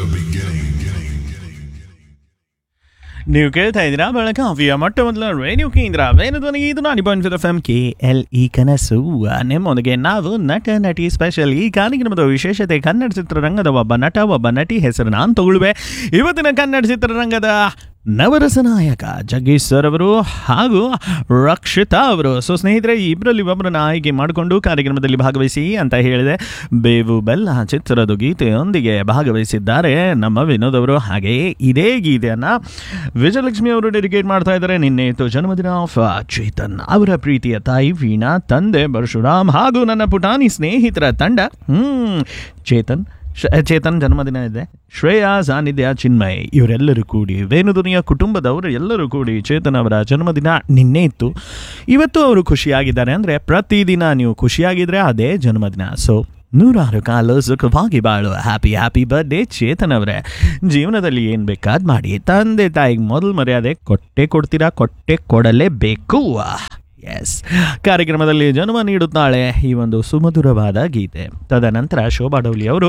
ನೀವು ಕೇಳ್ತಾ ಇದ್ದೀರಾ ಬೆಳಗಾವಿಯ ಮೊಟ್ಟ ಮೊದಲ ರೇಡಿಯೋ ಕೇಂದ್ರ ವೇಣುಧ್ವನಿ ಇದು ನಾನು point F M K L E ಕನಸು ನಿಮ್ಮೊಂದಿಗೆ ನಾವು ನಟ ನಟಿ ಸ್ಪೆಷಲ್ ಈ ಕಾರ್ಯಕ್ರಮದ ವಿಶೇಷತೆ ಕನ್ನಡ ಚಿತ್ರರಂಗದ ಒಬ್ಬ ನಟ ಒಬ್ಬ ನಟಿ ಹೆಸರು ನಾನು ತಗೊಳ್ಳುವೆ ಇವತ್ತಿನ ಕನ್ನಡ ಚಿತ್ರರಂಗದ ನವರಸ ನಾಯಕ ಜಗ್ಗೇಶ್ ಸರ್ ಅವರು ಹಾಗೂ ರಕ್ಷಿತಾ ಅವರು ಸೊ ಸ್ನೇಹಿತರೆ ಈ ಇಬ್ಬರಲ್ಲಿ ಒಬ್ಬರನ್ನ ಆಯ್ಕೆ ಮಾಡಿಕೊಂಡು ಕಾರ್ಯಕ್ರಮದಲ್ಲಿ ಭಾಗವಹಿಸಿ ಅಂತ ಹೇಳಿದೆ ಬೇವು ಬೆಲ್ಲ ಚಿತ್ರದ ಗೀತೆಯೊಂದಿಗೆ ಭಾಗವಹಿಸಿದ್ದಾರೆ ನಮ್ಮ ವಿನೋದ್ ಅವರು ಹಾಗೆಯೇ ಇದೇ ಗೀತೆಯನ್ನು ವಿಜಯಲಕ್ಷ್ಮಿ ಅವರು ಡೆಡಿಕೇಟ್ ಮಾಡ್ತಾ ಇದ್ದಾರೆ ನಿನ್ನೆ ಇತ್ತು ಜನ್ಮದಿನ ಆಫ್ ಚೇತನ್ ಅವರ ಪ್ರೀತಿಯ ತಾಯಿ ವೀಣಾ ತಂದೆ ಪರಶುರಾಮ್ ಹಾಗೂ ನನ್ನ ಪುಟಾಣಿ ಸ್ನೇಹಿತರ ತಂಡ ಹ್ಮ್ ಚೇತನ್ ಶ- ಚೇತನ್ ಜನ್ಮದಿನ ಇದೆ ಶ್ರೇಯಾ ಸಾನ್ನಿಧ್ಯ ಚಿನ್ಮಯ್ ಇವರೆಲ್ಲರೂ ಕೂಡಿ ವೇಣುದುನಿಯ ಕುಟುಂಬದವರು ಎಲ್ಲರೂ ಕೂಡಿ ಚೇತನ್ ಅವರ ಜನ್ಮದಿನ ನಿನ್ನೆ ಇತ್ತು ಇವತ್ತು ಅವರು ಖುಷಿಯಾಗಿದ್ದಾರೆ ಅಂದರೆ ಪ್ರತಿದಿನ ನೀವು ಖುಷಿಯಾಗಿದ್ರೆ ಅದೇ ಜನ್ಮದಿನ ಸೊ ನೂರಾರು ಕಾಲು ಸುಖವಾಗಿ ಬಾಳು ಹ್ಯಾಪಿ ಹ್ಯಾಪಿ ಬರ್ಡೇ ಚೇತನ್ ಅವರೇ ಜೀವನದಲ್ಲಿ ಏನು ಬೇಕಾದ್ ಮಾಡಿ ತಂದೆ ತಾಯಿಗೆ ಮೊದಲು ಮರ್ಯಾದೆ ಕೊಟ್ಟೆ ಕೊಡ್ತೀರಾ ಕೊಟ್ಟೆ ಕೊಡಲೇಬೇಕು ಎಸ್ ಕಾರ್ಯಕ್ರಮದಲ್ಲಿ ಜನ್ಮ ನೀಡುತ್ತಾಳೆ ಈ ಒಂದು ಸುಮಧುರವಾದ ಗೀತೆ ತದನಂತರ ಶೋಭಾ ಡೌಲಿ ಅವರು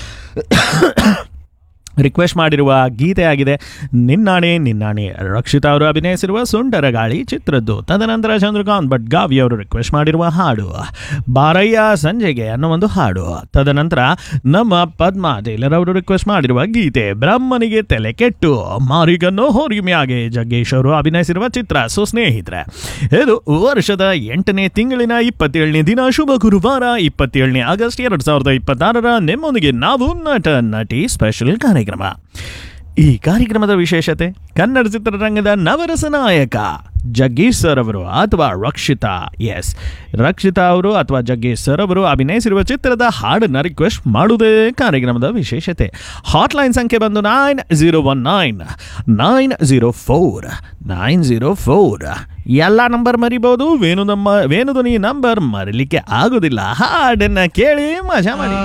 ರಿಕ್ವೆಸ್ಟ್ ಮಾಡಿರುವ ಗೀತೆ ಆಗಿದೆ ನಿನ್ನಾಣೆ ನಿನ್ನಾಣೆ ರಕ್ಷಿತಾ ಅವರು ಅಭಿನಯಿಸಿರುವ ಸುಂಟರ ಗಾಳಿ ಚಿತ್ರದ್ದು ತದನಂತರ ಚಂದ್ರಕಾಂತ್ ಭಟ್ಗಾವಿ ಅವರು ರಿಕ್ವೆಸ್ಟ್ ಮಾಡಿರುವ ಹಾಡು ಬಾರಯ್ಯ ಸಂಜೆಗೆ ಅನ್ನೋ ಒಂದು ಹಾಡು ತದನಂತರ ನಮ್ಮ ಪದ್ಮಾ ಟೇಲರ್ ಅವರು ರಿಕ್ವೆಸ್ಟ್ ಮಾಡಿರುವ ಗೀತೆ ಬ್ರಹ್ಮನಿಗೆ ತಲೆ ಕೆಟ್ಟು ಮಾರಿಗನ್ನು ಹೋರಿಮ್ಯಾಗೆ ಜಗ್ಗೇಶ್ ಅವರು ಅಭಿನಯಿಸಿರುವ ಚಿತ್ರ ಸೊ ಸ್ನೇಹಿತರೆ ಇದು ವರ್ಷದ ಎಂಟನೇ ತಿಂಗಳಿನ ಇಪ್ಪತ್ತೇಳನೇ ದಿನ ಶುಭ ಗುರುವಾರ ಇಪ್ಪತ್ತೇಳನೇ ಆಗಸ್ಟ್ ಎರಡು ಸಾವಿರದ ಇಪ್ಪತ್ತಾರರ ನಿಮ್ಮೊಂದಿಗೆ ನಾವು ನಟ ನಟಿ ಸ್ಪೆಷಲ್ ಕಾರ್ಯಕ್ರಮ ಈ ಕಾರ್ಯಕ್ರಮದ ವಿಶೇಷತೆ ಕನ್ನಡ ಚಿತ್ರರಂಗದ ನವರಸ ನಾಯಕ ಜಗ್ಗೇಶ್ ಸರ್ ಅವರು ಅಥವಾ ರಕ್ಷಿತಾ ಎಸ್ ರಕ್ಷಿತಾ ಅವರು ಅಥವಾ ಜಗ್ಗೇಶ್ ಸರ್ ಅವರು ಅಭಿನಯಿಸಿರುವ ಚಿತ್ರದ ಹಾಡನ್ನು ರಿಕ್ವೆಸ್ಟ್ ಮಾಡುವುದೇ ಕಾರ್ಯಕ್ರಮದ ವಿಶೇಷತೆ ಹಾಟ್ಲೈನ್ ಸಂಖ್ಯೆ ಬಂದು nine zero one nine nine zero four nine zero four ಎಲ್ಲ ನಂಬರ್ ಮರಿಬೋದು ವೇಣು ನಮ್ಮ ವೇಣುಧ್ವನಿ ನಂಬರ್ ಮರಿಲಿಕ್ಕೆ ಆಗೋದಿಲ್ಲ ಹಾಡನ್ನು ಕೇಳಿ ಮಜಾ ಮಾಡಿ